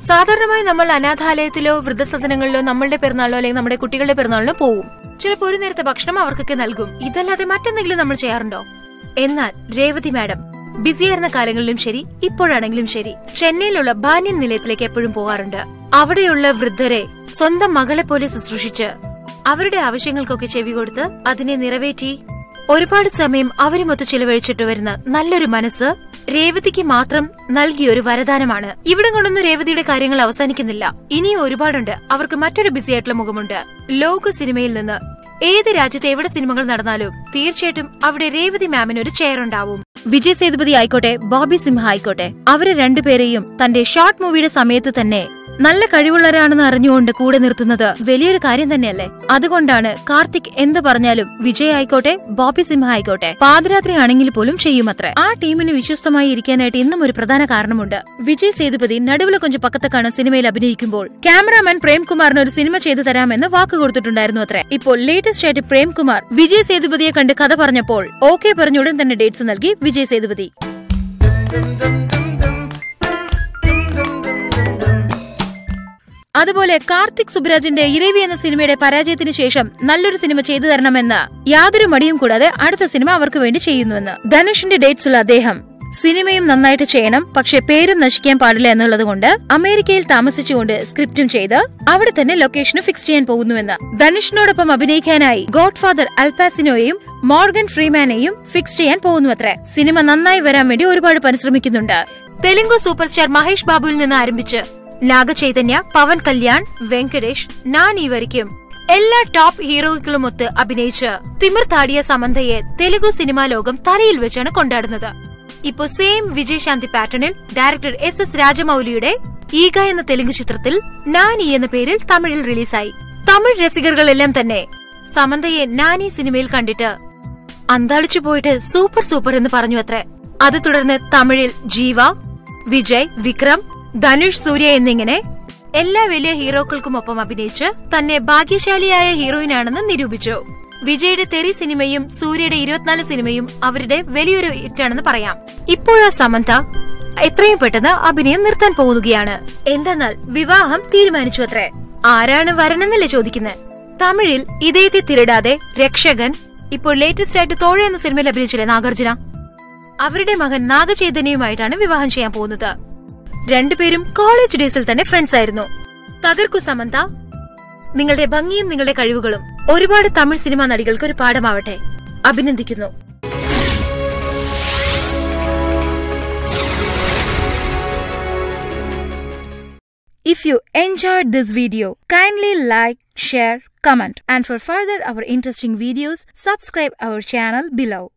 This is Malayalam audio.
സാധാരണമായി നമ്മൾ അനാഥാലയത്തിലോ വൃദ്ധസദനങ്ങളിലോ നമ്മളുടെ പിറന്നാളിലോ അല്ലെങ്കിൽ നമ്മുടെ കുട്ടികളുടെ പിറന്നാളിലോ പോവും ചിലപ്പോൾ ഒരു നേരത്തെ ഭക്ഷണം അവർക്കൊക്കെ നൽകും ഇതല്ലാതെ മറ്റെന്തെങ്കിലും നമ്മൾ ചെയ്യാറുണ്ടോ എന്നാൽ രേവതി മാഡം ബിസിയായിരുന്ന കാലങ്ങളിലും ശരി ഇപ്പോഴാണെങ്കിലും ശരി ചെന്നൈയിലുള്ള ബാന്യൻ നിലയത്തിലേക്ക് എപ്പോഴും പോകാറുണ്ട് അവിടെയുള്ള വൃദ്ധരെ സ്വന്തം മകളെ പോലെ ശുശ്രൂഷിച്ച് അവരുടെ ആവശ്യങ്ങൾക്കൊക്കെ ചെവി കൊടുത്ത് അതിനെ നിറവേറ്റി ഒരുപാട് സമയം അവരുമൊത്ത് ചിലവഴിച്ചിട്ട് വരുന്ന നല്ലൊരു മനസ്സ് രേവതിക്ക് മാത്രം നൽകിയ ഒരു വരദാനമാണ് ഇവിടം കൊണ്ടൊന്നും രേവതിയുടെ കാര്യങ്ങൾ അവസാനിക്കുന്നില്ല ഇനിയും ഒരുപാടുണ്ട് അവർക്ക് മറ്റൊരു ബിസി ആയിട്ടുള്ള മുഖമുണ്ട് ലോക സിനിമയിൽ നിന്ന് ഏത് രാജ്യത്ത് എവിടെ സിനിമകൾ നടന്നാലും തീർച്ചയായിട്ടും അവിടെ രേവതി മാമിന് ഒരു ചെയർ ഉണ്ടാവും വിജയ് സേതുപതി ആയിക്കോട്ടെ ബോബി സിംഹ ആയിക്കോട്ടെ അവരെ രണ്ടുപേരെയും തന്റെ ഷോർട്ട് മൂവിയുടെ സമയത്ത് തന്നെ നല്ല കഴിവുള്ളവരാണെന്ന് അറിഞ്ഞുകൊണ്ട് കൂടെ നിർത്തുന്നത് വലിയൊരു കാര്യം തന്നെയല്ലേ അതുകൊണ്ടാണ് കാർത്തിക് എന്ത് പറഞ്ഞാലും വിജയ് ആയിക്കോട്ടെ ബോബി സിംഹ ആയിക്കോട്ടെ പാതിരാത്രി ആണെങ്കിൽ പോലും ചെയ്യുമത്രേ ആ ടീമിന് വിശ്വസ്തമായി ഇരിക്കാനായിട്ട് ഇന്നും ഒരു പ്രധാന കാരണമുണ്ട് വിജയ് സേതുപതി നടുവിലെ കൊഞ്ച് പക്കത്തക്കാണ് സിനിമയിൽ അഭിനയിക്കുമ്പോൾ ക്യാമറാമാൻ പ്രേംകുമാറിന് ഒരു സിനിമ ചെയ്തു തരാമെന്ന് വാക്ക് കൊടുത്തിട്ടുണ്ടായിരുന്നു അത്രേ ഇപ്പോൾ ലേറ്റസ്റ്റ് ആയിട്ട് പ്രേംകുമാർ വിജയ് സേതുപതിയെ കണ്ട് കഥ പറഞ്ഞപ്പോൾ ഓക്കെ പറഞ്ഞ ഉടൻ തന്നെ ഡേറ്റ്സ് നൽകി വിജയ് സേതുപതി അതുപോലെ കാർത്തിക് സുബ്രാജിന്റെ ഇരവി എന്ന സിനിമയുടെ പരാജയത്തിന് ശേഷം നല്ലൊരു സിനിമ ചെയ്തു തരണമെന്ന് യാതൊരു മടിയും കൂടാതെ അടുത്ത സിനിമ അവർക്ക് വേണ്ടി ചെയ്യുന്നുവെന്ന് ധനുഷിന്റെ ഡേറ്റ്സ് ഉള്ള അദ്ദേഹം സിനിമയും നന്നായിട്ട് ചെയ്യണം പക്ഷെ പേരും നശിക്കാൻ പാടില്ല എന്നുള്ളത് കൊണ്ട് അമേരിക്കയിൽ താമസിച്ചുകൊണ്ട് സ്ക്രിപ്റ്റും ചെയ്ത് അവിടെ തന്നെ ലൊക്കേഷന് ഫിക്സ് ചെയ്യാൻ പോകുന്നുവെന്ന് ധനുഷിനോടൊപ്പം അഭിനയിക്കാനായി ഗോഡ് ഫാദർ അൽപാസിനോയെയും മോർഗൻ ഫ്രീമാനെയും ഫിക്സ് ചെയ്യാൻ പോകുന്നുവത്രേ സിനിമ നന്നായി വരാൻ വേണ്ടി ഒരുപാട് പരിശ്രമിക്കുന്നുണ്ട് തെലുങ്ക് സൂപ്പർ സ്റ്റാർ മഹേഷ് ബാബുവിൽ നിന്ന് ആരംഭിച്ച് നാഗചൈതന്യ പവൻ കല്യാൺ വെങ്കടേഷ് നാനി വരയ്ക്കും എല്ലാ ടോപ്പ് ഹീറോകളുമൊത്ത് അഭിനയിച്ച് തിമിർത്താടിയ സമന്തയെ തെലുഗു സിനിമാ ലോകം തലയിൽ വെച്ചാണ് കൊണ്ടാടുന്നത് ഇപ്പോ സെയിം വിജയശാന്തി പാറ്റേണിൽ ഡയറക്ടർ എസ് എസ് രാജമൌലിയുടെ ഈഗ എന്ന തെലുങ്ക് ചിത്രത്തിൽ നാനി എന്ന പേരിൽ തമിഴിൽ റിലീസായി തമിഴ് രസികர்களെല്ലാം തന്നെ സമന്തയെ നാനി സിനിമയിൽ കണ്ടിട്ട് അന്താളിച്ചു പോയിട്ട് സൂപ്പർ സൂപ്പർ എന്ന് പറഞ്ഞു അത്രേ അത് തുടർന്ന് തമിഴിൽ ജീവ വിജയ് വിക്രം ധനുഷ് സൂര്യ എന്നിങ്ങനെ എല്ലാ വലിയ ഹീറോക്കൾക്കുമൊപ്പം അഭിനയിച്ച് തന്നെ ഭാഗ്യശാലിയായ ഹീറോയിനാണെന്ന് നിരൂപിച്ചു വിജയുടെ തെറി സിനിമയും സൂര്യയുടെ ഇരുപത്തിനാല് സിനിമയും അവരുടെ വലിയൊരു ഹിറ്റാണെന്ന് പറയാം ഇപ്പോഴാ സമന്ത എത്രയും പെട്ടെന്ന് അഭിനയം നിർത്താൻ പോകുകയാണ് എന്തെന്നാൽ വിവാഹം തീരുമാനിച്ചു അത്രേ ആരാണ് വരണമെന്നല്ലേ ചോദിക്കുന്നത് തമിഴിൽ ഇതേത്തെ തിരിടാതെ രക്ഷകൻ ഇപ്പോൾ ലേറ്റസ്റ്റ് ആയിട്ട് തോഴ എന്ന സിനിമയിൽ അഭിനയിച്ചില്ലേ നാഗാർജുന അവരുടെ മകൻ നാഗചൈതന്യയുമായിട്ടാണ് വിവാഹം ചെയ്യാൻ പോകുന്നത് രണ്ടുപേരും കോളേജ് ഡേയ്സിൽ തന്നെ ഫ്രണ്ട്സ് ആയിരുന്നു തകർക്കു സമന്ത നിങ്ങളുടെ ഭംഗിയും നിങ്ങളുടെ കഴിവുകളും ഒരുപാട് തമിഴ് സിനിമാ നടികൾക്ക് ഒരു പാഠമാവട്ടെ അഭിനന്ദിക്കുന്നു If you enjoyed this video, kindly like, share, comment and for further our interesting videos, subscribe our channel below.